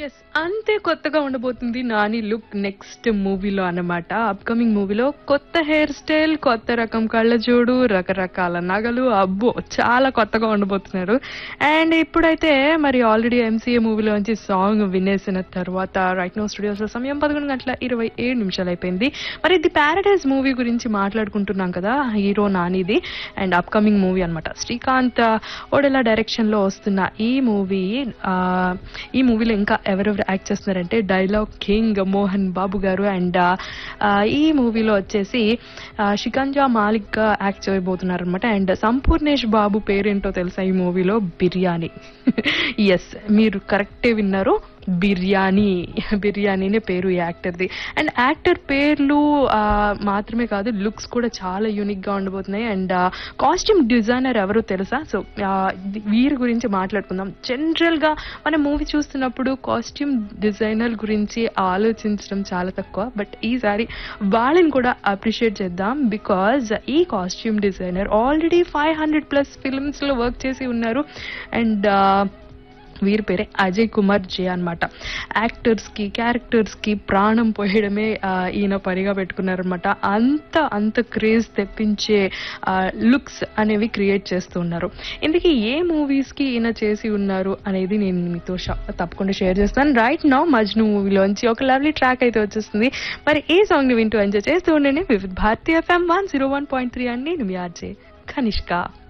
yes అంతే కొత్తగా ఉండబోతుంది నాని లుక్ నెక్స్ట్ మూవీలో అన్నమాట అప్కమింగ్ మూవీలో కొత్త హెయిర్ స్టైల్ కొత్త రకం కళ్ళజోడు రకరకాల నగలు అబ్బో చాలా కొత్తగా ఉండబోతున్నారు అండ్ ఇప్పుడైతే మరి ఆల్రెడీ ఎంసీఏ మూవీలోంచి సాంగ్ వినేసిన తర్వాత రైట్ నో స్టూడియోస్ లో సమయం పదకొండు గంటల ఇరవై ఏడు నిమిషాలు అయిపోయింది మరి ది ప్యారడైజ్ మూవీ గురించి మాట్లాడుకుంటున్నాం కదా హీరో నానిది అండ్ అప్కమింగ్ మూవీ అన్నమాట శ్రీకాంత్ ఓడెలా డైరెక్షన్ లో వస్తున్న ఈ మూవీ ఈ మూవీలో ఇంకా ఎవరెవరు యాక్ట్ చేస్తున్నారంటే డైలాగ్ కింగ్ మోహన్ బాబు గారు అండ్ ఈ మూవీలో వచ్చేసి ఆ, షికంజా మాలిక్ గా యాక్ట్ చేయబోతున్నారు అనమాట అండ్ సంపూర్ణేష్ బాబు పేరేంటో తెలుసా ఈ మూవీలో బిర్యానీ ఎస్ మీరు కరెక్టే విన్నారు బిర్యానీ బిర్యానీనే పేరు ఈ యాక్టర్ది అండ్ యాక్టర్ పేర్లు ఆ, మాత్రమే కాదు లుక్స్ కూడా చాలా యూనిక్ గా ఉండబోతున్నాయి అండ్ కాస్ట్యూమ్ డిజైనర్ ఎవరో తెలుసా సో వీరి గురించి మాట్లాడుకుందాం జనరల్ గా మనం మూవీ చూస్తున్నప్పుడు కాస్ట్యూమ్ డిజైనర్ గురించి ఆలోచించడం చాలా తక్కువ బట్ ఈసారి వాళ్ళని కూడా అప్రిషియేట్ చేద్దాం బికాజ్ ఈ costume designer already five hundred plus films లో వర్క్ చేసి ఉన్నారు అండ్ వీరి పేరే అజయ్ కుమార్ జే అనమాట యాక్టర్స్ కి క్యారెక్టర్స్ కి ప్రాణం పోయడమే ఆ, ఈయన పనిగా పెట్టుకున్నారనమాట అంత అంత క్రేజ్ తెప్పించే లుక్స్ అనేవి క్రియేట్ చేస్తూ ఉన్నారు ఇందుకే ఏ మూవీస్ కి ఈయన చేసి ఉన్నారు అనేది నేను మీతో ష- తప్పకుండా షేర్ చేస్తాను రైట్ నౌ మజ్ను మూవీలోంచి ఒక లవ్లీ ట్రాక్ అయితే వచ్చేస్తుంది మరి ఈ సాంగ్ ని వింటూ ఎంజాయ్ చేస్తూ ఉండండి Vividh Bharati FM one zero one point three అండి నేను మీ ఆర్జే కనిష్క